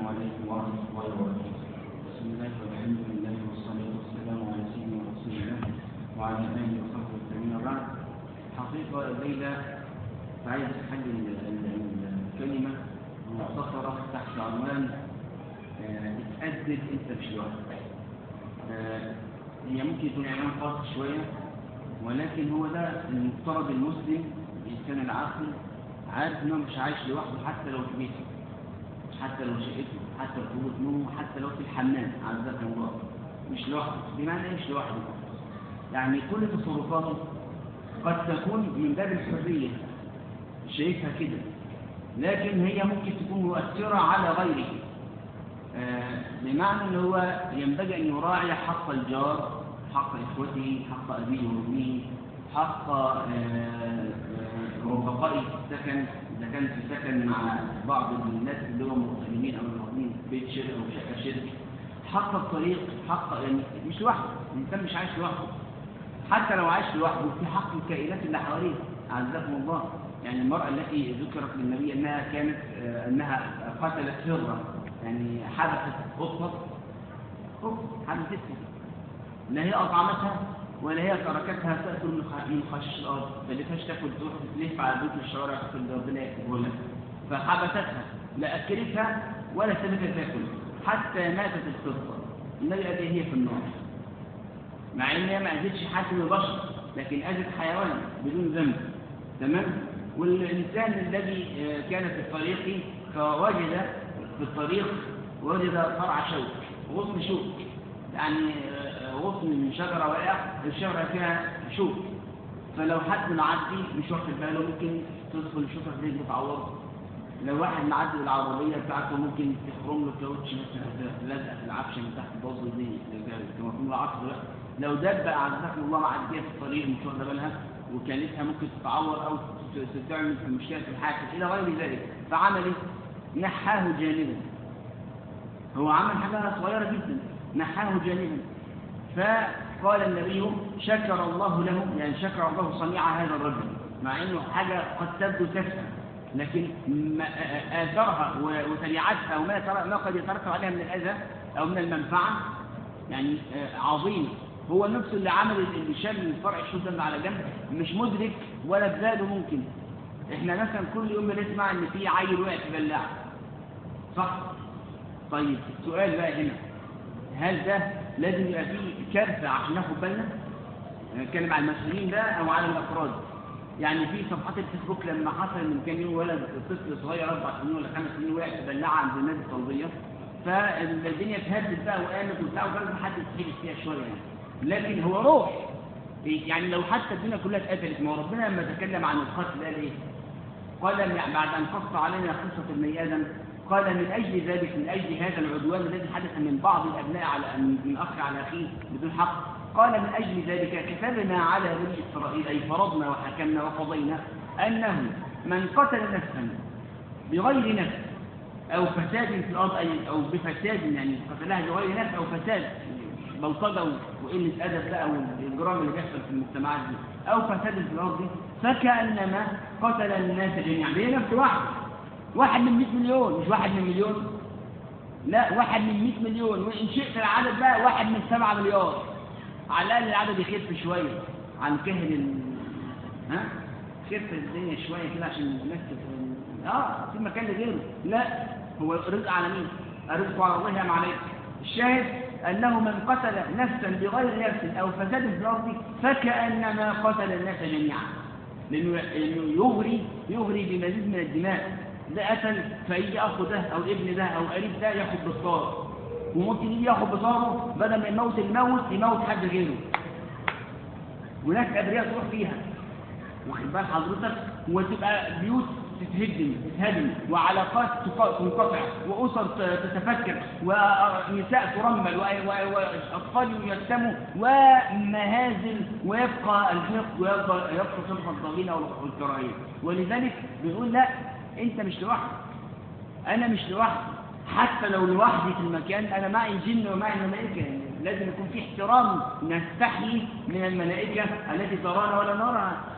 عليكم ورحمة الله وبركاته بسم الله والحمد لله والصلاة والسلام على سيدنا رسول الله وعلى آله وصحبه والتابعين وبعد حقيقة الليلة عايز أحل الكلمة مختصرة تحت عنوان آه، اتأدب أنت مش لوحدك آه، هي ممكن يكون عنوان خاص شوية ولكن هو ده المفترض المسلم الإنسان العاقل عارف إنه مش عايش لوحده حتى لو في بيته حتى لو شقته حتى لو في أوضة نومه حتى لو في الحمام عزك الله مش لوحده بمعنى إيه مش لوحده يعني كل تصرفاته قد تكون من باب الحرية شايفها كده لكن هي ممكن تكون مؤثرة على غيره آه، بمعنى ان هو ينبغي ان يراعي حق الجار حق اخوته حق ابيه وامه حق آه، آه، رفقائه في السكن اذا كان في سكن مع بعض الناس اللي هم مغتربين او المقيمين في بيت شرك او شقه شرك حق الطريق حق يعني مش لوحده الانسان مش عايش لوحده حتى لو عايش لوحده في حق الكائنات اللي حواليه اعزكم الله يعني المراه التي ذكرت للنبي انها كانت آه، انها قتلت هره يعني حبست قطه قطه حبستها لا هي اطعمتها ولا هي تركتها تاكل من خ- من خشاش الارض ما لقيتهاش تاكل تروح تلف على بيوت الشوارع تاكل اللي ربنا يكتبه لها فحبستها لا اكلتها ولا سابتها تاكل حتى ماتت القطه النبي قال إيه هي في النار مع ان هي ما اذتش حد من البشر لكن اذت حيوان بدون ذنب تمام والانسان الذي آه، كان في الطريق فوجد في الطريق وجد فرع شوك غصن شوك يعني آه، آه، غصن من شجره واقع الشجره فيها شوك فلو حد معدي مش واخد باله ممكن تدخل الشوكه في رجله تعوره لو واحد معدي بالعربية بتاعته ممكن تخرم له كاوتش مثلا لازقة في العفشة من تحت الباص دي كما يكون العصر لا لو دب أعزكم الله معدية في الطريق مش واخدة بالها وكانتها ممكن تتعور أو ت- تعمل مشكلة في الحاكم إلى غير ذلك فعمل إيه؟ نحاه جانبا هو عمل حاجة صغيرة جدا نحاه جانبا فقال النبي شكر الله له يعني شكر الله صنيع هذا الرجل مع انه حاجة قد تبدو تافهة لكن ما- آثارها و- وتبعاتها وما ترى- ما قد يترتب عليها من الأذى أو من المنفعة يعني آه، عظيم هو نفسه اللي عمل اللي شال الفرع الشوك ده على جنب مش مدرك ولا بذاله ممكن احنا مثلا كل يوم بنسمع ان في عيل وقع في بلاعه صح طيب السؤال بقى هنا هل ده لازم يبقى فيه كارثه عشان ناخد بالنا نتكلم على المسؤولين ده او على الافراد يعني في صفحات الفيسبوك لما حصل من كام يوم ولد طفل صغير اربع سنين ولا خمس سنين وقع في بلاعه عند النادي الطلبيه فالدنيا اتهدت بقى وقامت وبتاع وكان حد يتحبس فيها شويه يعني لكن هو روح يعني لو حتى الدنيا كلها اتقتلت ما هو ربنا لما تكلم عن القتل قال ايه؟ قال من- بعد ان قص علينا قصه ابن ادم قال من اجل ذلك من اجل هذا العدوان الذي حدث من بعض الابناء على من اخ على اخيه بدون حق قال من اجل ذلك كتبنا على بني اسرائيل اي فرضنا وحكمنا وقضينا انه من قتل نفسا بغير نفس او فساد في الارض اي او بفساد يعني قتلها بغير نفس او فساد بلطجه وقله ادب بقى والاجرام اللي بيحصل في المجتمعات دي او فساد في الارض فكانما قتل الناس جميعا هي نفس واحد واحد من 100 مليون مش واحد من مليون لا واحد من 100 مليون وان شئت العدد بقى واحد من 7 مليار على الاقل العدد يخف شويه عن كهل ال... ها خف الدنيا شويه كده عشان الناس تت- اه في مكان لغيره لا هو رزق على مين الرزق على الله ام عليك الشاهد انه من قتل نفسا بغير نفس او فساد في الارض فكانما قتل الناس جميعا لانه لانه يغري يغري بمزيد من الدماء ده قتل فيجي اخو ده او ابن ده او قريب ده ياخد بالطار وممكن يجي ياخد بطاره بدل ما يموت الموت يموت حد غيره وناس ابرياء تروح فيها واخد بال حضرتك وتبقى بيوت تتهدم تتهدم وعلاقات تق- تنقطع واسر ت- تتفكك ونساء ترمل و- و- واطفال يتموا ومهازل ويبقى الحقد ويبقى يبقى صنف الضغينه والكراهيه ولذلك بنقول لا انت مش لوحدك انا مش لوحدي حتى لو لوحدي في المكان انا معي جن ومعي ملائكه يعني لازم يكون في احترام نستحي من الملائكه التي ترانا ولا نراها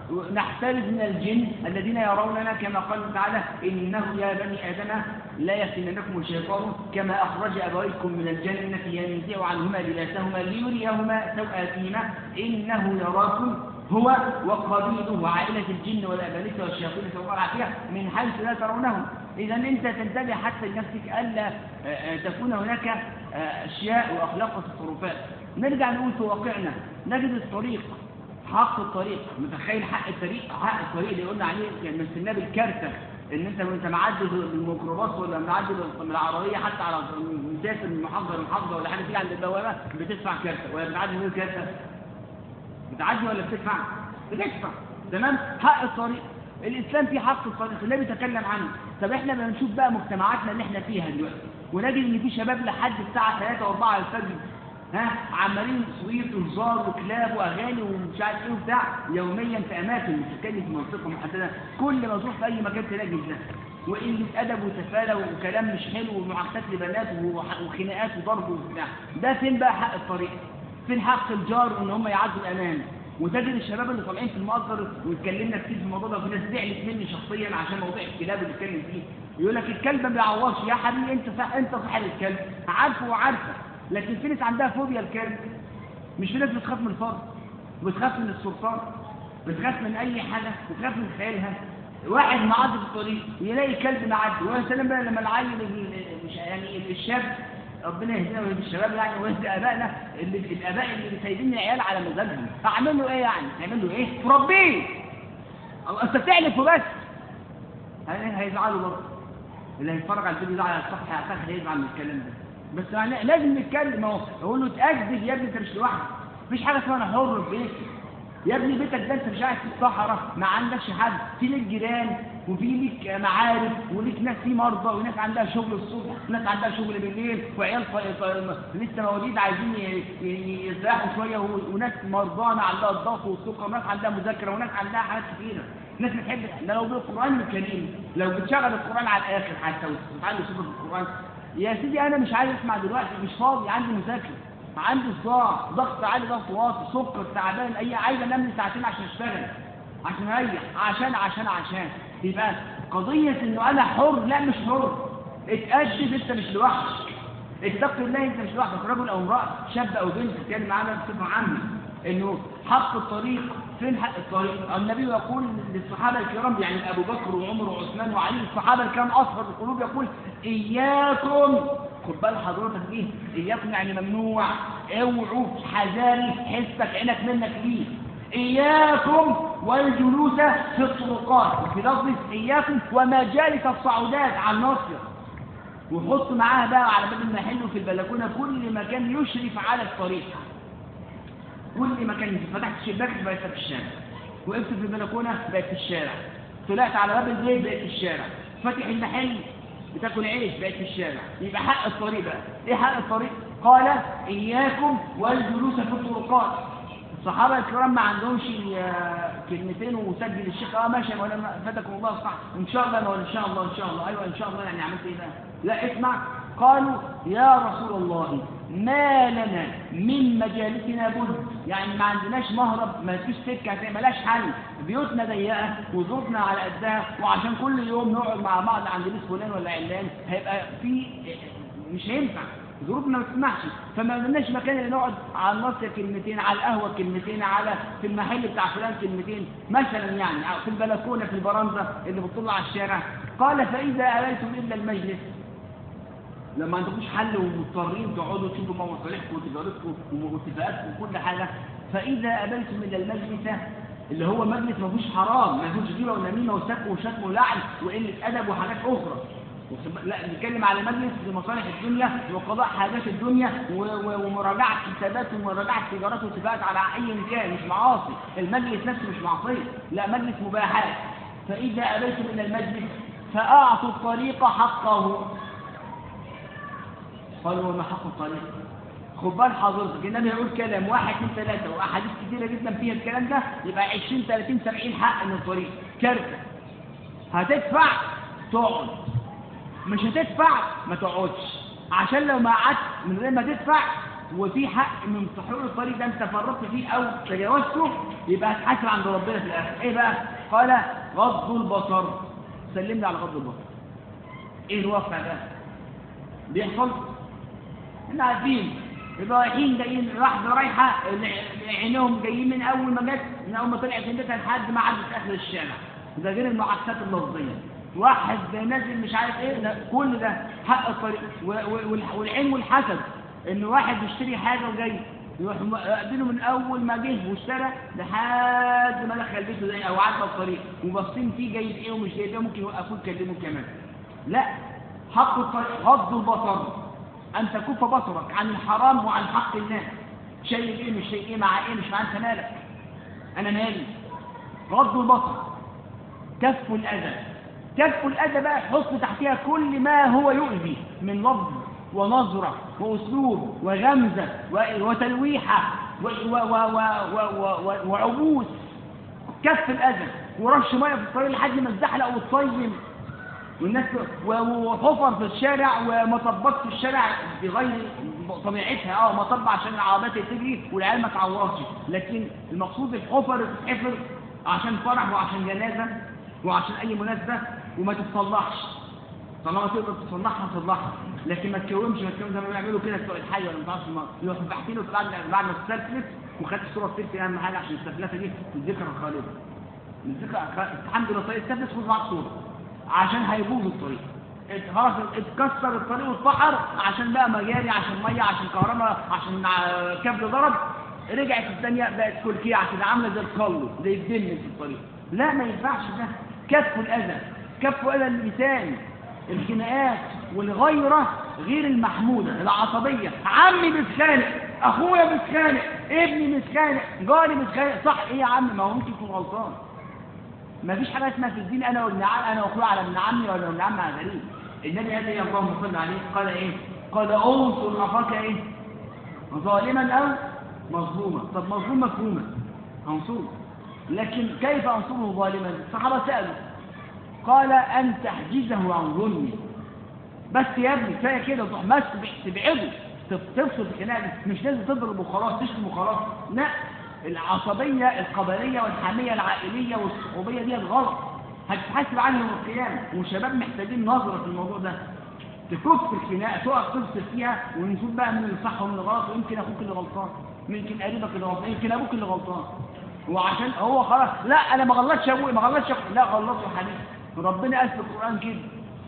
نحترز من الجن الذين يروننا كما قال تعالى إنه يا بني آدم لا يفتننكم الشيطان كما أخرج أبويكم من الجنة ينزع عنهما لباسهما ليريهما سوآتهما إنه يراكم هو وقبيله وعائلة الجن والأبالسة والشياطين سواء العافية من حيث لا ترونهم إذا أنت تنتبه حتى لنفسك ألا تكون هناك أشياء وأخلاق وتصرفات نرجع نقول في واقعنا نجد الطريق حق الطريق متخيل حق الطريق حق الطريق اللي قلنا عليه كان مثلناه بالكارتة ان انت وانت معدي بالميكروباص ولا معدي بالعربيه حتى على مسافر من محافظه لمحافظه ولا حاجه تيجي عند البوابه بتدفع كارتة ولا بتعدي من كارتة بتعدي ولا بتدفع بتدفع تمام حق الطريق الاسلام فيه حق الطريق النبي تكلم عنه طب احنا بنشوف بقى مجتمعاتنا اللي احنا فيها دلوقتي ونجد ان في شباب لحد الساعه 3 و4 الفجر ها عمالين صويت وهزار وكلاب واغاني ومش عارف ايه وبتاع يوميا في اماكن مش بتتكلم في منطقه محدده كل ما تروح في اي مكان تلاقي ده وقله ادب وسفاله وكلام مش حلو ومعاكسات لبنات وخناقات وضرب وبتاع ده فين بقى حق الطريق فين حق الجار وان هم يعدوا الامان وتجد الشباب اللي طالعين في المؤثر واتكلمنا كتير في الموضوع ده وفي ناس زعلت مني شخصيا عشان موضوع الكلاب اللي بتكلم فيه يقول لك الكلب ما بيعورش يا حبيبي انت صح انت صاحب الكلب عارفه وعارفه لكن في ناس عندها فوبيا الكلب مش في ناس بتخاف من الفرد بتخاف من السلطان بتخاف من اي حاجه بتخاف من خيالها واحد معدي في الطريق يلاقي كلب معدي ويا سلام بقى لما العيل مش يعني الشاب ربنا يهدينا ويهدي الشباب يعني ويهدي ابائنا اللي الاباء اللي سايبين العيال على مزاجهم اعمل له ايه يعني؟ اعمل له ايه؟ تربيه انت بتعلف وبس هيزعلوا برضه اللي هيتفرج على الفيديو ده على الصفحه اعتقد هيزعل من الكلام ده بس يعني لازم نتكلم اهو اقول له اتاكد يا ابني انت مش لوحدك مفيش حاجه اسمها انا حر في بيتي يا ابني بيتك ده انت مش قاعد في الصحراء ما عندكش حد في ليك جيران وفي ليك معارف وليك ناس في مرضى وناس عندها شغل الصبح وناس عندها شغل بالليل وعيال لسه مواليد عايزين يرتاحوا شويه وناس مرضانه عندها الضغط والسكر وناس عندها مذاكره وناس عندها حاجات كتيره ناس بتحب ده لو بالقران الكريم لو بتشغل القران على الاخر حتى وتتعلم سوره القران يا سيدي انا مش عايز اسمع دلوقتي مش فاضي عندي مذاكره عندي صداع ضغط عالي ضغط واطي سكر تعبان اي عايز انام لي ساعتين عشان اشتغل عشان اريح عشان عشان عشان يبقى قضيه انه انا حر لا مش حر اتأدب انت مش لوحدك اتق الله انت مش لوحدك رجل او امراه شاب او بنت تتكلم معانا بصفه عامه انه حق الطريق فين حق الطريق النبي يقول للصحابه الكرام يعني ابو بكر وعمر وعثمان وعلي الصحابه الكرام اصفر القلوب يقول اياكم خد بال حضرتك دي اياكم يعني ممنوع اوعوا حذاري حسك عينك منك ليه اياكم والجلوس في الطرقات وفي لفظ اياكم ومجالس الصعودات على الناصيه وحط معاها بقى على باب المحل في البلكونه كل مكان يشرف على الطريق كل مكان فتحت الشباك بقت في الشارع وقفت في البلكونه بقت في الشارع طلعت على باب البيت بقت في الشارع فاتح المحل بتاكل عيش بقت في الشارع يبقى حق الطريق بقى ايه حق الطريق قال اياكم والجلوس في الطرقات الصحابه الكرام ما عندهمش كلمتين وسجل الشيخ اه ماشي ولا فاتكم الله صح ان شاء الله ولا ان شاء الله ان شاء الله ايوه ان شاء الله يعني عملت ايه بقى لا اسمع قالوا يا رسول الله ما لنا من مجالسنا بد يعني ما عندناش مهرب ما فيش سكه ملاش حل بيوتنا ضيقه وظروفنا على قدها وعشان كل يوم نقعد مع بعض عند ناس فلان ولا علان هيبقى في مش هينفع ظروفنا ما تسمحش فما عندناش مكان اللي نقعد على الناصيه كلمتين على القهوه كلمتين على في المحل بتاع فلان كلمتين مثلا يعني في البلكونه في البرندة اللي بتطلع على الشارع قال فاذا ابيتم الا المجلس لما ما عندكوش حل ومضطرين تقعدوا تشوفوا مصالحكم وتجارتكم واتفاقاتكم وكل حاجه فاذا ابيتم الا المجلس اللي هو مجلس ما فيهوش حرام ما فيهوش غيبه ونميمه وسب وشتم ولعن وقله ادب وحاجات اخرى لا نتكلم على مجلس لمصالح الدنيا وقضاء حاجات الدنيا ومراجعه حسابات ومراجعه تجارات واتفاقات على اي كان مش معاصي المجلس نفسه مش معصيه لا مجلس مباحات فاذا ابيتم الى المجلس فاعطوا الطريق حقه قالوا وما حق الطريق خد بال حضرتك النبي هيقول كلام واحد اثنين ثلاثه واحاديث كثيره جدا فيها الكلام ده يبقى 20 30 70 حق من الطريق كارثه هتدفع تقعد مش هتدفع ما تقعدش عشان لو ما قعدت من غير ما تدفع وفي حق من حقوق الطريق ده انت فرطت فيه او تجاوزته يبقى هتحاسب عند ربنا في الاخر ايه بقى قال غض البصر سلمنا على غض البصر ايه الواقع ده بيحصل احنا عارفين يبقى رايحين جايين واحده رايحه عينيهم جايين من اول ما جت من اول ما طلعت من بيتها لحد ما عدت اخر الشارع ده غير المعاكسات اللفظيه واحد نازل مش عارف ايه ده كل ده حق الطريق و- و- والعين والحسد ان واحد يشتري حاجه وجاي يروح يقابله من اول ما جه واشترى لحد ما دخل بيته زي او عدى الطريق وباصين فيه جايب ايه ومش جايب ايه ممكن يوقفوه يكلموه كمان لا حق الطريق غض البصر ان تكف بصرك عن الحرام وعن حق الناس شيء ايه مش شيء ايه مع ايه مش مع انت مالك انا مالي غض البصر كف الاذى كف الأذى بقى حط تحتها كل ما هو يؤذي من لفظ ونظرة وأسلوب وغمزة و- وتلويحة و- و- و- و- و- و- وعبوس كف الأذى ورش مية في الطريق لحد ما الزحلق والطيب والناس و- وحفر في الشارع ومطبات في الشارع بغير طبيعتها اه مطب عشان العربيات تجري والعيال ما تعورش لكن المقصود الحفر اللي تتحفر عشان فرح وعشان جنازه وعشان اي مناسبه وما تتصلحش طالما تقدر تصلحها صلحها لكن ما تكومش ما تكومش زي ما بيعملوا كده بتوع الحي ولا ما تعرفش ما- يروحوا باحثين بعد بعد ما تستفلت وخدت صوره سيلفي اهم حاجه عشان السفلته دي الذكرى الخالده الذكرى الحمد لله طريق السفلت خد معاك صوره عشان هيبوظ الطريق ات- خلاص اتكسر الطريق واتفحر عشان بقى مجاري عشان ميه عشان كهرباء عشان ع- كابل ضرب رجعت الثانيه بقت كلكيعه كده عامله زي الكلو زي الدم في الطريق لا ما ينفعش ده كف الاذى كف اذى اللسان الخناقات والغيرة غير المحمودة العصبية عمي بيتخانق اخويا بيتخانق ابني بيتخانق جاري بيتخانق صح ايه يا عم ما هو ممكن يكون غلطان ما فيش حاجه اسمها في الدين انا وابن عم انا واخويا على ابن عمي ولا ابن عمي على غريب النبي قال ايه اللهم صل عليه قال ايه قال انصر اخاك ايه ظالما او مظلوما طب مظلوم مفهومه هنصره لكن كيف انصره ظالما الصحابه سالوا قال ان تحجزه عن ظلمه بس يا ابني كفايه كده تروح ماسك تبعده تفصل الخناقه دي مش لازم تضرب وخلاص تشتم وخلاص لا العصبيه القبليه والحاميه العائليه والصحوبيه دي غلط هتتحاسب عنها يوم القيامه والشباب محتاجين نظره في الموضوع ده تكف الخناقه تقف تفصل فيها ونشوف بقى مين اللي صح ومين اللي غلط ويمكن اخوك اللي غلطان يمكن قريبك اللي غلطان يمكن ابوك اللي غلطان وعشان هو خلاص لا انا ما غلطش ابوي ما غلطش أخوي. لا غلطه يا حبيبي ربنا قال في القران كده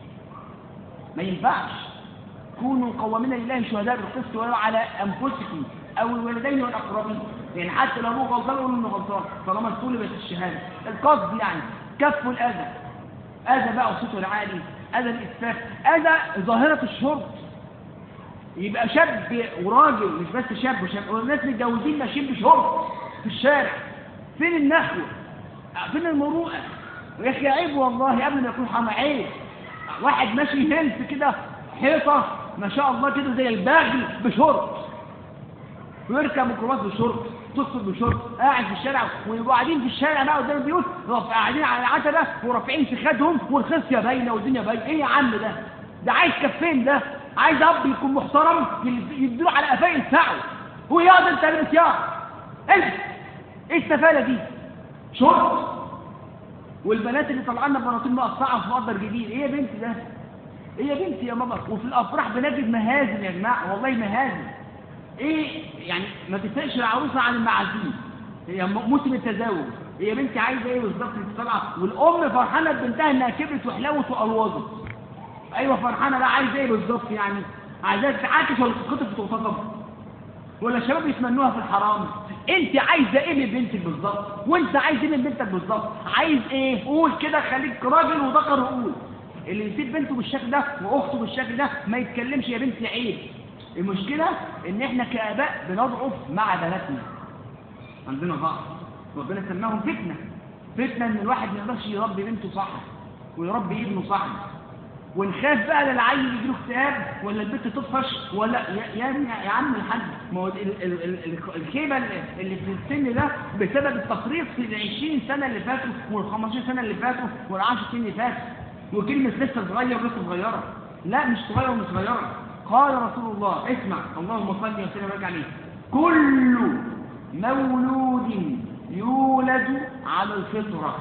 ما ينفعش كونوا قوامين لله شهداء بالقسط ولو على انفسكم او الوالدين والاقربين يعني حتى لو ابوه غلطان قولوا انه غلطان طالما طلبت الشهاده القصد يعني كف الاذى اذى بقى صوته العالي اذى الاسفاف اذى ظاهره الشرب يبقى شاب وراجل مش بس شاب وشاب والناس متجوزين ماشيين بشرب في الشارع فين النخوه فين المروءه يا اخي عيب والله قبل ما يكون حرام عيب واحد ماشي هلف كده حيطه ما شاء الله كده زي الباغي بشرط ويركب ميكروباص بشرط تصل بشرط قاعد في الشارع ويبقوا قاعدين في الشارع بقى قدام البيوت رافع- قاعدين على العتبه ورافعين سخادهم والخصيه باينه والدنيا باينه ايه يا عم ده؟ ده عايز كفين ده؟ عايز اب يكون محترم يديله على قفاه يدفعه هو ياض انت البس ياض البس ايه السفاله دي؟ شرط والبنات اللي طلعنا بناطيل مقطعه في مقدر جديد ايه يا بنتي ده ايه يا بنتي يا ماما وفي الافراح بنجد مهازل يا جماعه والله مهازل ايه يعني ما تفرقش العروسه عن المعازيم هي م- موسم التزاوج هي يا بنتي عايزه ايه بالظبط انت طالعه والام فرحانه ببنتها انها كبرت وحلوت والوظت ايوه فرحانه بقى عايزه ايه بالظبط يعني عايزاها تتعاكس ولا تتخطف وتغتصب ولا الشباب يتمنوها في الحرام انت عايزه ايه من بنتك بالظبط وانت عايز ايه من بنتك بالظبط عايز ايه قول كده خليك راجل وذكر وقول اللي يسيب بنته بالشكل ده واخته بالشكل ده ما يتكلمش يا بنتي عيب المشكله ان احنا كاباء بنضعف مع بناتنا عندنا ضعف ربنا سماهم فتنه فتنه ان الواحد ما يقدرش يربي بنته صح ويربي ابنه صح ونخاف بقى لا العيل يجيله اكتئاب ولا البنت تطفش ولا يا يا, ابني يا عم الحاج ما هو ال- ال- ال- ال- الخيبه اللي في السن ده بسبب التفريط في ال 20 سنه اللي فاتوا وال 15 سنه اللي فاتوا وال 10 سنين اللي فاتوا وكلمه لسه صغير لسه صغيره لا مش صغيره ومش صغيره قال رسول الله اسمع اللهم صل وسلم وبارك عليه كل مولود يولد على الفطرة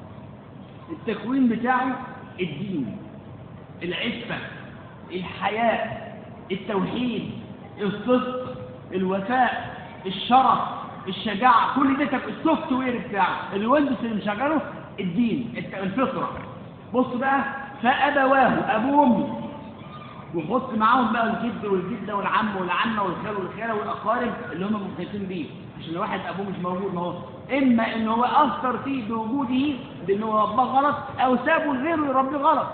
التكوين بتاعه الدين العفة الحياء التوحيد الصدق الوفاء الشرف الشجاعة كل ده السوفت وير بتاعه الويندوز اللي مشغله الدين الفطرة بص بقى فأبواه أبوه وأمه وحط معاهم بقى الجد والجدة والعم والعمة والخال والخالة والأقارب اللي هم محيطين بيه عشان لو واحد أبوه مش موجود ما هو إما إن هو أثر فيه بوجوده بإن هو رباه غلط أو سابه لغيره يربيه غلط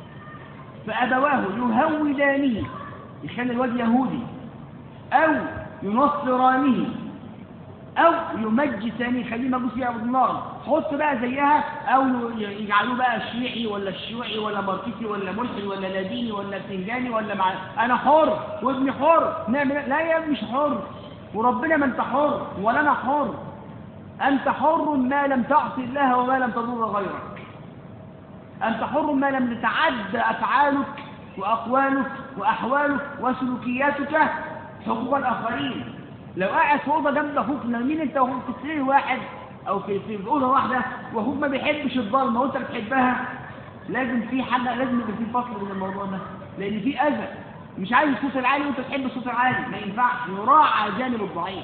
فأبواه يهودانه يخلي الواد يهودي أو ينصرانه أو يمجسانه يخليه مجوس يعبد النار حط بقى زيها أو يجعلوه بقى شيعي ولا الشيوعي ولا ماركسي ولا ملحد ولا لاديني ولا بتنجاني ولا مع أنا حر وابني حر نعمل لا يا ابني مش حر وربنا ما أنت حر ولا أنا حر أنت حر ما لم تعصي الله وما لم تضر غيرك أنت حر ما لم تتعدى أفعالك وأقوالك وأحوالك وسلوكياتك حقوق الآخرين لو قاعد في أوضة جنب أخوك مين أنت وأخوك في سرير واحد أو في في أوضة واحدة وأخوك ما بيحبش الظلمة وأنت بتحبها لازم في حاجة لازم يبقى في فصل من الموضوع ده لأن في أذى مش عايز الصوت العالي وأنت تحب الصوت العالي ما ينفعش يراعى جانب الضعيف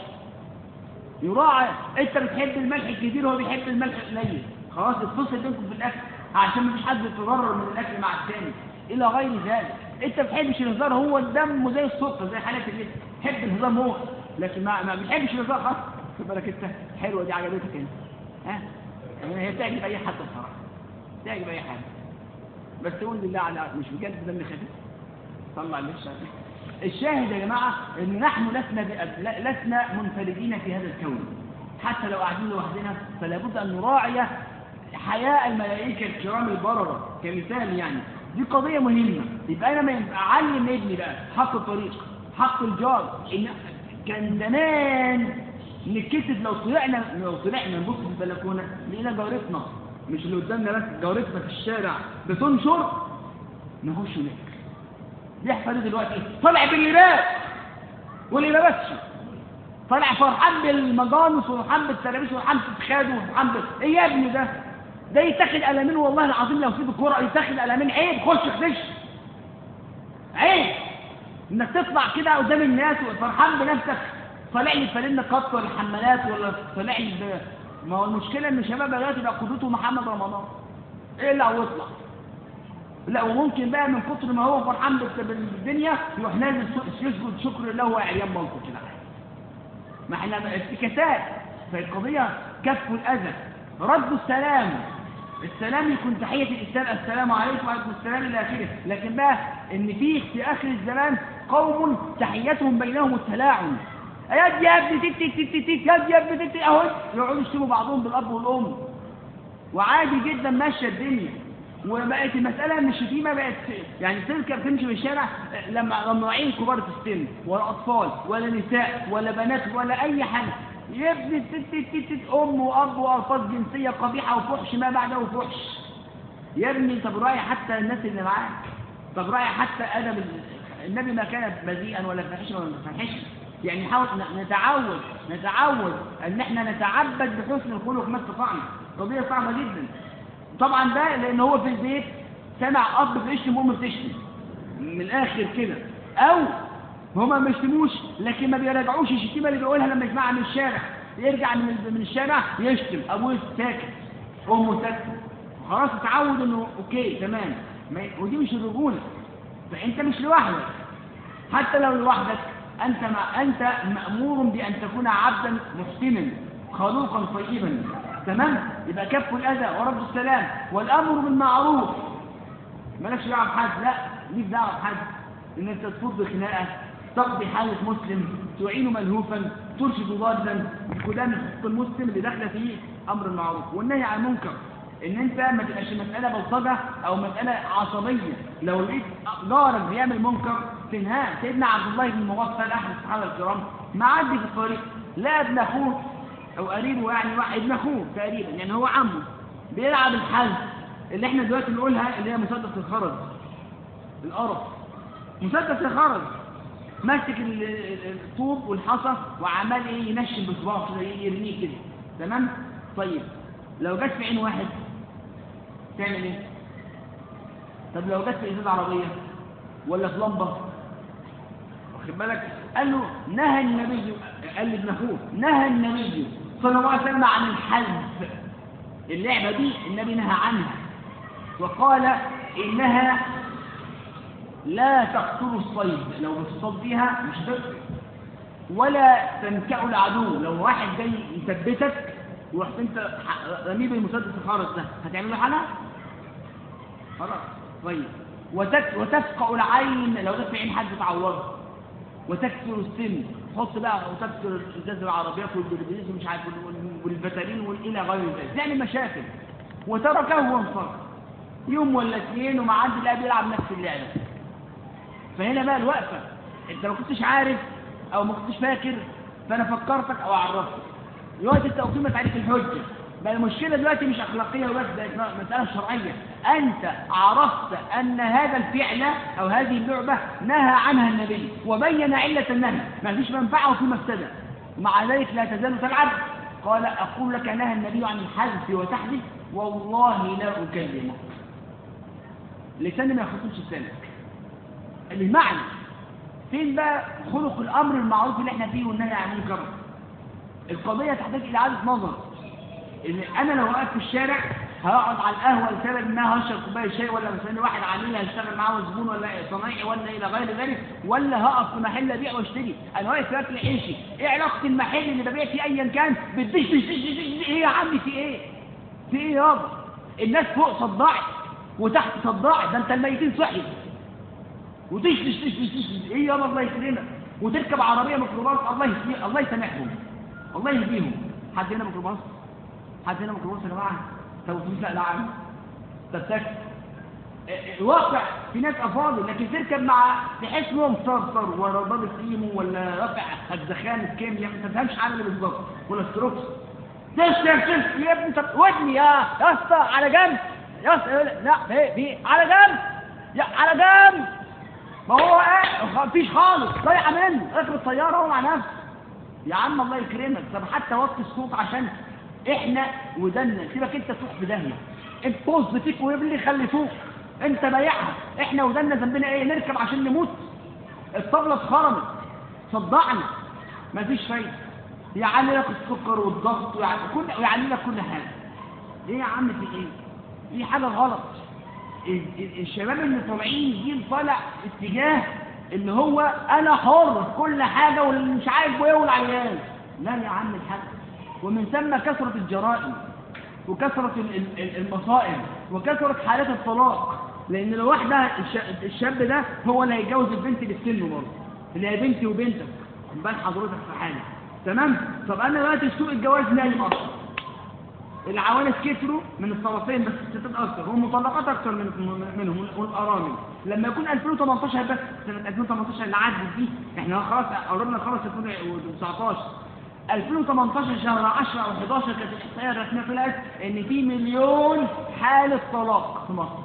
يراعى أنت بتحب الملح الكتير وهو بيحب الملح القليل خلاص الفصل بينكم في الأكل عشان ما فيش حد يتضرر من الأكل مع الثاني إلى غير ذلك أنت ما بتحبش الهزار هو الدم زي السكر زي حالات اللي تحب الهزار هو لكن ما ما بتحبش الهزار خلاص خد بالك انت حلوه دي عجبتك انت ها يعني هي تعجب اي حد بصراحه تعجب اي حد بس تقول لله على مش بجد دم خفيف طلع اللي الشاهد يا جماعه ان نحن لسنا لسنا منفردين في هذا الكون حتى لو قاعدين لوحدنا فلا بد ان نراعي حياء الملائكه الكرام البرره كمثال يعني دي قضيه مهمه يبقى انا ما ينفع اعلم ابني بقى حق الطريق حق الجار إن كان زمان نتكسف لو طلعنا لو طلعنا نبص في البلكونه لقينا جارتنا مش اللي قدامنا بس جارتنا في الشارع بتنشر نخش ناكل بيحصل ايه دلوقتي طلع باللباس واللي ما لبسش طلع فرحان بالمجانس وفرحان بالتلابيس وفرحان بالخاد وفرحان بال ايه يا ابني ده ده يتاخد قلمين والله العظيم لو سيب الكوره يتاخد قلمين عيب خش خش عيب انك تطلع كده قدام الناس وفرحان بنفسك طالع لي فانلة قط ولا حمالات ولا طالع لي ما هو المشكله ان الشباب دلوقتي بقى قدوته محمد رمضان اقلع واطلع لا وممكن بقى من كتر ما هو فرحان بالدنيا يروح نازل يسجد شكر الله وهو عريان بلطو كده ما احنا افتكاسات فالقضيه كف الاذى رد السلام السلام يكون تحية الإسلام السلام عليكم وعليكم السلام إلى آخره لكن بقى إن في في آخر الزمان قوم تحيتهم بينهم التلاعن يد يا ابني تت تت تت يد يا ابني تت اهو يقعدوا يشتموا بعضهم بالاب والام وعادي جدا ماشيه الدنيا وبقت المساله مش شتيمه بقت يعني تركب تمشي في الشارع لما ممنوعين كبار في السن ولا اطفال ولا نساء ولا بنات ولا اي حاجه يا ابني تت تت تت ام واب والفاظ جنسيه قبيحه وفحش ما بعده فحش يا ابني طب راعي حتى الناس اللي معاك طب راعي حتى ادب النبي ما كان بذيئا ولا فاحشا ولا فاحشا يعني نحاول نتعود نتعود ان احنا نتعبد بحسن الخلق ما استطعنا قضيه صعبه جدا طبعا ده لان هو في البيت سمع اب بيشتم وام بتشتم من الاخر كده او هما ما بيشتموش لكن ما بيراجعوش الشتيمه اللي بيقولها لما يسمعها من الشارع يرجع من من الشارع يشتم ابوه ساكت امه ساكته خلاص اتعود انه اوكي تمام ودي مش الرجوله فانت مش لوحدك حتى لو لوحدك أنت ما أنت مأمور بأن تكون عبدا محسنا خلوقا طيبا تمام يبقى كف الأذى ورد السلام والأمر بالمعروف مالكش دعوة بحد لا ليك دعوة بحد إن أنت تفض خناقة تقضي حالة مسلم تعين ملهوفا ترشد ضالا كلام حقوق المسلم اللي داخله فيه أمر المعروف والنهي عن المنكر ان انت ما تبقاش مساله بلطجه او مساله عصبيه لو لقيت جارك بيعمل منكر تنهاه سيدنا عبد الله بن مغفل احد الصحابه الكرام معدي في الطريق لا ابن اخوه او قريبه يعني واحد ابن اخوه تقريبا يعني هو عمه بيلعب الحل اللي احنا دلوقتي بنقولها اللي هي مسدس الخرز القرف مسدس الخرز ماسك ال- ال- الطوب والحصى وعمال ايه ينشن بصباعه كده يرميه كده تمام طيب لو جت في عين واحد تعمل ايه طب لو جت في ازاز عربيه ولا في لمبه واخد بالك قال له نهى النبي قال لابن اخوه نهى النبي صلى الله عليه وسلم عن الحذف اللعبه دي النبي نهى عنها وقال انها لا تقتل الصيد لو بتصطاد بيها مش تقتل ولا تنكع العدو لو واحد جاي يثبتك ورحت انت ح- رميه بالمسدس الخارج ده هتعمل له حاجه؟ خلاص طيب وتك وتفقع العين لو جت في عين حد تعورها وتكسر السن حط بقى وتكسر ازاز العربيات والبلبليز ومش عارف وال- والبتارين والى غير ذلك تعمل مشاكل وتركه وانصرف يوم ولا اثنين وما عندي لا بيلعب نفس اللعبه فهنا بقى الوقفه انت ما كنتش عارف او ما كنتش فاكر فانا فكرتك او عرفتك دلوقتي انت اقيمت عليك الحجه بقى المشكله دلوقتي مش اخلاقيه وبس ده مساله شرعيه انت عرفت ان هذا الفعل او هذه اللعبه نهى عنها النبي وبين عله النهي ما فيش منفعه وفي مفسده ومع ذلك لا تزال تلعب قال اقول لك نهى النبي عن الحذف وتحذف والله لا اكلمك لساني ما يخطوش لسانك المعنى فين بقى خلق الامر المعروف اللي احنا فيه والنهي عن المنكر القضيه تحتاج الى اعاده نظر ان انا لو واقف في الشارع هقعد على القهوه لسبب ان انا هشرب كوبايه شاي ولا مستني واحد عميل هشتغل معاه زبون ولا صنايعي ولا الى غير ذلك ولا هقف في محل ابيع واشتري انا واقف باكل عيشي ايه علاقه المحل اللي ببيع فيه ايا كان بالدش دش دش دش دش ايه يا عمي في ايه؟ في ايه يابا؟ الناس فوق صداعي وتحت صداعي ده انت الميتين صحي وتش تش تش تش تش ايه يابا الله يكرمك وتركب عربيه ميكروباص الله يسمي الله يسامحهم الله يهديهم حد هنا ميكروباص حد هنا ميكروباص يا جماعه طب فلوس لا لا عم طب تاكسي الواقع في ناس افاضل لكن تركب مع تحس ان هو مصرصر ولا ضابط قيمه ولا رافع الزخان الكيمياء ما تفهمش حاجه اللي بالظبط ولا ستروكس تشتم تشتم يا ابني طب ودني يا يا اسطى على جنب يا اسطى لا في في على جنب يا على جنب ما هو ايه مفيش خالص ضايعه منه راكب الطياره هو مع نفسه يا عم الله يكرمك طب حتى وطي الصوت عشان احنا ودنا سيبك انت تروح في داهيه انت طز فيك ويبلي خلفوك انت بايعها احنا ودنا ذنبنا ايه نركب عشان نموت الطبله اتخرمت صدعني مفيش فايده يعلي لك السكر والضغط ويعلي كل ويعلي لك كل حاجه ايه يا عم في ايه دي حاجه غلط ال- ال- الشباب اللي طالعين جيل طالع اتجاه ان هو انا حر في كل حاجه واللي مش عاجبه يولع عيال لا يا عم الحاج ومن ثم كثره الجرائم وكثره ال- ال- ال- المصائب وكثره حالات الطلاق لان لو واحده الش- الشاب ده هو اللي هيتجوز البنت اللي في سنه برضه اللي هي بنتي وبنتك خد بال حضرتك في حاجه تمام طب انا دلوقتي سوق الجواز نايم اصلا العوانس كتروا من الطرفين بس الستات اكتر والمطلقات اكتر من منهم والارامل لما يكون 2018 بس سنه 2018 اللي عدت دي احنا خلاص قربنا نخلص 2019 2018 شهر 10 او 11 كانت الاحصائيه الرسميه طلعت ان في مليون حاله طلاق في مصر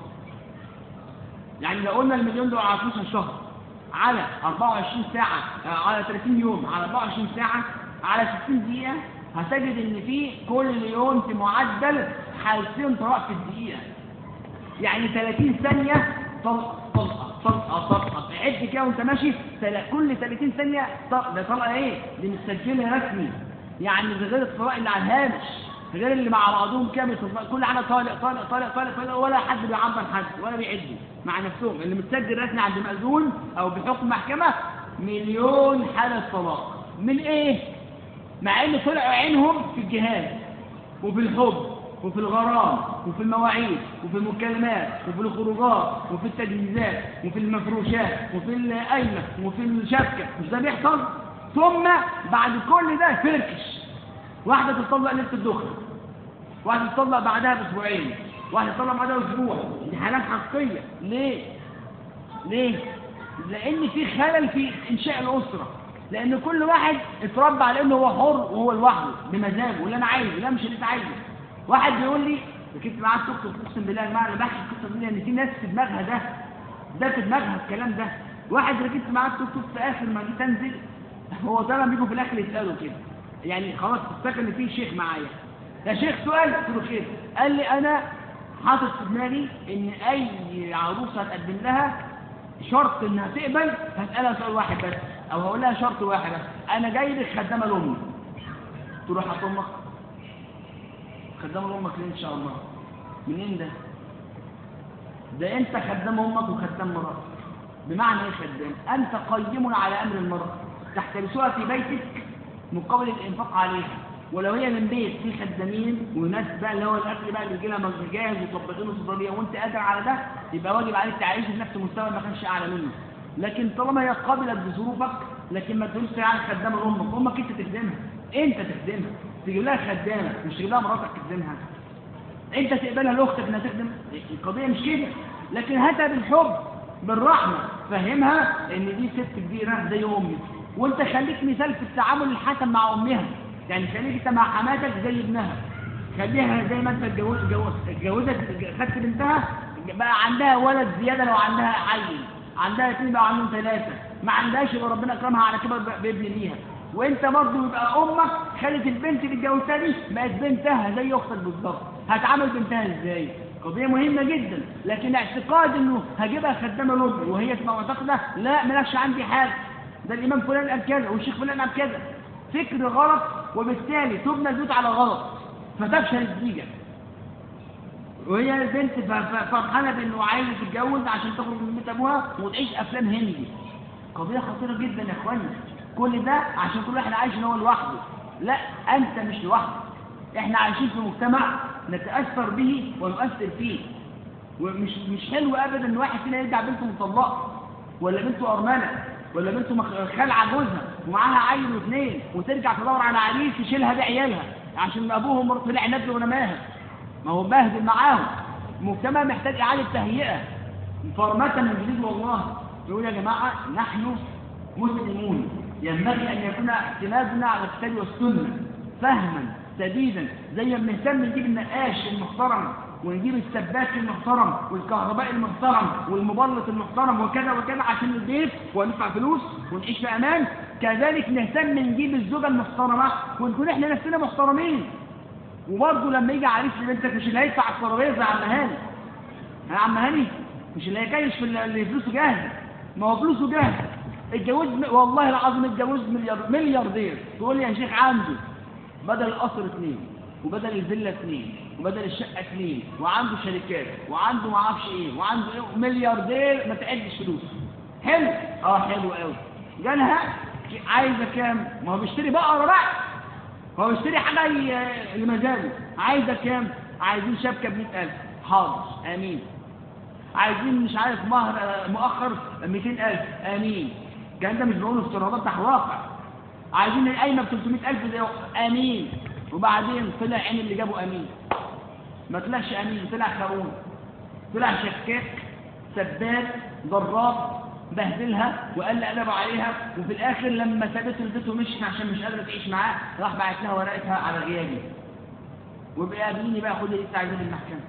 يعني لو قلنا المليون دول على 12 شهر على 24 ساعة آه، على 30 يوم على 24 ساعة على 60 دقيقة هتجد ان في كل يوم في معدل حالتين طلاق في الدقيقة يعني 30 ثانية طلقة طلقة طلقة طلقة عد كده وانت ماشي تل- كل 30 ثانية طلقة ده طلقة ايه؟ دي متسجلة رسمي يعني ده غير الطلاق اللي على الهامش غير اللي مع بعضهم كده بيطلق- كل حاجة طالق طالق طالق طالق طالق ولا حد بيعبر حد ولا بيعد مع نفسهم اللي متسجل رسمي عند مأذون او بحكم محكمة مليون حالة طلاق من ايه؟ مع ان طلعوا عينهم في الجهاد وفي الحب وفي الغرام وفي المواعيد وفي المكالمات وفي الخروجات وفي التجهيزات وفي المفروشات وفي القايمة وفي الشبكة مش ده بيحصل ثم بعد كل ده فركش واحدة تطلق ليلة الدخن واحدة تطلق بعدها بأسبوعين واحدة تطلق بعدها بأسبوع دي حالات حقيقية ليه؟ ليه؟ لأن في خلل في إنشاء الأسرة لأن كل واحد اتربى على إنه هو حر وهو لوحده بمزاجه واللي أنا عايزه لا مش اللي أنت عايزه واحد بيقول لي ركبت معاه التوك توك اقسم بالله يا جماعه انا بحكي القصه دي ان في ناس في دماغها ده ده في دماغها الكلام ده واحد ركبت معاه التوك توك في اخر ما جيت انزل هو طبعا بيجوا في الاخر يسالوا كده يعني خلاص افتكر ان في شيخ معايا يا شيخ سؤال قلت له خير قال لي انا حاطط في دماغي ان اي عروسه هتقدم لها شرط انها تقبل هسالها سؤال واحد بس او هقول لها شرط واحد بس انا جاي لك خدامه لامي تروح هات امك خدامه لامك ليه ان شاء الله منين ده ده انت خدام امك وخدام مراتك بمعنى ايه خدام انت قيم على امر المراه تحترسها في بيتك مقابل الانفاق عليها ولو هي من بيت في خدامين وناس بقى اللي هو الاكل بقى اللي يجي لها جاهز وطبقينه صدريه وانت قادر على ده يبقى واجب عليك تعيش في نفس مستوى ما كانش اعلى منه لكن طالما هي قابلت بظروفك لكن ما تقولش يعني خدامه امك امك انت تخدمها انت تخدمها تجيب لها خدامه مش تجيب لها مراتك تخدمها انت تقبلها لاختك انها تخدم القضيه مش كده لكن هاتها بالحب بالرحمه فهمها ان دي ست كبيره زي امك وانت خليك مثال في التعامل الحسن مع امها يعني خليك انت مع حماتك زي ابنها خليها زي ما انت اتجوزت اتجوزت خدت بنتها بقى عندها ولد زياده لو عندها عيل عندها اثنين بقى عندهم ثلاثه ما عندهاش يبقى ربنا اكرمها على كبر بابن ليها وانت برضه يبقى امك خلت البنت اللي اتجوزتها دي بقت بنتها زي اختك بالظبط هتعامل بنتها ازاي قضية مهمة جدا لكن اعتقاد انه هجيبها خدامة لامي وهي اسمها معتقدة لا مالكش عندي حاجة ده الامام فلان قال كذا والشيخ فلان قال كذا فكر غلط وبالتالي تبنى البيوت على غلط فتفشل الزيجة وهي البنت فرحانة بانه عايزة تتجوز عشان تخرج من بيت ابوها وتعيش افلام هندي قضية خطيرة جدا يا اخوانا كل ده عشان كل واحد عايش ان هو لوحده لا انت مش لوحدك احنا عايشين في مجتمع نتاثر به ونؤثر فيه ومش مش حلو ابدا ان واحد فينا يرجع بنته مطلقه ولا بنته ارمله ولا بنته خالعه جوزها ومعاها عيل واثنين وترجع تدور على عريس يشيلها بعيالها عشان ابوهم طلع نبل ورماها ما هو بهدل معاهم المجتمع محتاج اعاده تهيئه فرمه من جديد والله يقول يا جماعه نحن مسلمون ينبغي ان يكون اعتمادنا على الكتاب والسنه فهما سديدا زي ما بنهتم نجيب النقاش المحترم ونجيب السباك المحترم والكهربائي المحترم والمبلط المحترم وكذا وكذا عشان البيت وندفع فلوس ونعيش في امان كذلك نهتم نجيب الزوجه المحترمه ونكون احنا نفسنا محترمين وبرضه لما يجي عريس لبنتك مش اللي هيدفع الترابيزه يا عم هاني يا عم هاني مش اللي هيكيش في اللي فلوسه جاهزه ما هو فلوسه جاهزه اتجوز والله العظيم اتجوز مليار ملياردير تقول لي يا شيخ عنده بدل القصر اثنين وبدل الفيلا اثنين وبدل الشقه اثنين وعنده شركات وعنده ما اعرفش ايه وعنده ايه ملياردير ما تعدش فلوسه حلو اه حلو قوي جالها عايزه كام ما هو بيشتري بقره بقى هو بيشتري حاجه لمزاجه عايزه كام عايزين شبكه ب 100000 حاضر امين عايزين مش عارف مهر مؤخر 200000 امين الكلام ده مش بنقوله افتراضات ده واقع عايزين القايمه ب 300000 زي امين وبعدين طلع عين اللي جابه امين ما طلعش امين طلع خاون طلع شكاك سباب ضراب بهدلها وقال قلب عليها وفي الاخر لما سابته البيت ومشيت عشان مش قادره تعيش معاه راح بعت لها ورقتها على غيابي وبقى قابليني بقى خد لسه عايزين المحكمه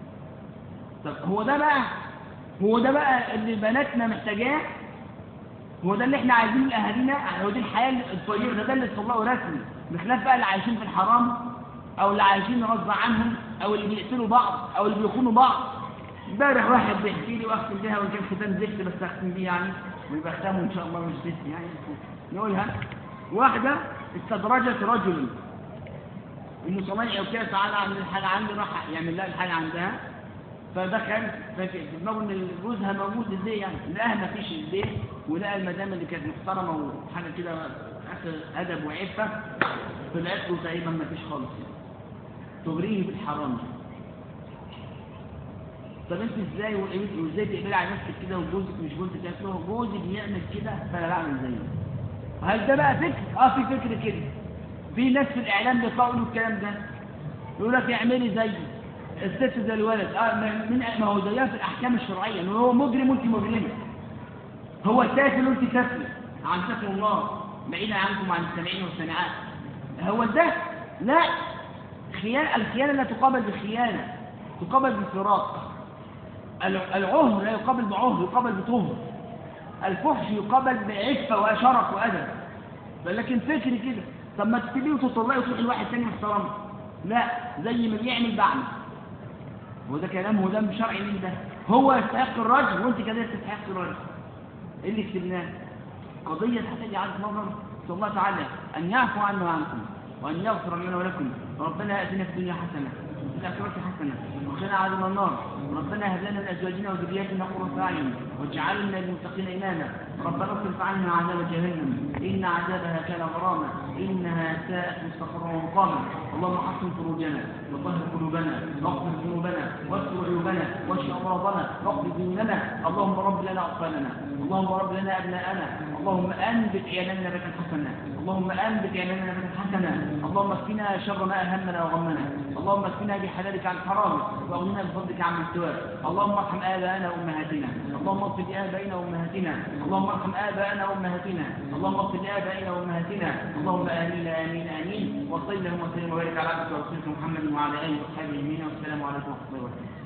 طب هو ده بقى هو ده بقى اللي بناتنا محتاجاه هو ده اللي احنا عايزينه لاهالينا هو دي الحياه الطيبه ده, ده اللي تطلعوا رسمي بخلاف بقى اللي عايشين في الحرام او اللي عايشين غصب عنهم او اللي بيقتلوا بعض او اللي بيخونوا بعض امبارح واحد بيحكي لي واختم بيها وان كان ختام زفت بس اختم بيه يعني ويبقى ختامه ان شاء الله مش زفت يعني نقولها واحده استدرجت رجل انه صنايعي وكده تعالى اعمل الحاجه عندي راح يعمل لها الحاجه عندها فدخل ففي دماغه ان جوزها موجود ازاي يعني لقاها ما فيش البيت ولقى المدام اللي كانت محترمه وحاجه كده اخر ادب وعفه طلعت له تقريبا ما فيش خالص يعني. تغريه بالحرام طب انت ازاي وازاي تقبلي على نفسك كده وجوزك مش جوزك كده له جوزي بيعمل كده فانا بعمل زيه هل ده بقى فكر اه في فكر كده في ناس في الاعلام بيطلعوا يقولوا الكلام ده يقول لك اعملي زيه الست زي الولد اه من ما هو زيها في الاحكام الشرعيه ان هو مجرم وانت مجرمه هو سافل وانت سافل عن سفل الله بعيدا عنكم عن السامعين والسامعات هو ده لا خيانة الخيانة لا تقابل بخيانة تقابل بفراق العهر لا يقابل بعهر يقابل بطهر الفحش يقابل بعفة وشرف وأدب لكن فكري كده طب ما تسيبيه وتطلعي وتروحي لواحد تاني محترم لا زي ما بيعمل بعمل وده كلام هو ده شرعي مين ده هو يستحق الرجل وانت كده تستحق الرجل ايه اللي كتبناه قضية تحتاج عن نظر نسأل الله تعالى أن يعفو عنا وعنكم وأن يغفر لنا ولكم ربنا آتنا في الدنيا حسنة وفي الآخرة حسنة وقنا عذاب النار ربنا هب لنا من أزواجنا وذرياتنا قرة أعين واجعلنا للمتقين إماما ربنا اصرف عنا عذاب جهنم إن عذابها كان غراما إنها ساءت مستقرا ومقاما اللهم حسن فروجنا وطهر قلوبنا واغفر ذنوبنا واستر عيوبنا واشف أمراضنا واقض ديوننا اللهم رب لنا أطفالنا اللهم رب لنا أبناءنا اللهم أنبت عيالنا نبتا حسنا اللهم أنبت عيالنا نبتا حسنا اللهم اكفنا شر ما أهمنا وغمنا اللهم اكفنا بحلالك عن حرامك واغننا بفضلك عن سواك اللهم ارحم آباءنا وأمهاتنا اللهم اغفر لآبائنا وأمهاتنا اللهم ارحم آباءنا وأمهاتنا اللهم اغفر لآبائنا وأمهاتنا اللهم آمين آمين آمين وصل اللهم وسلم وبارك على عبدك ورسولك محمد وعلى آله وصحبه أجمعين والسلام عليكم ورحمة الله وبركاته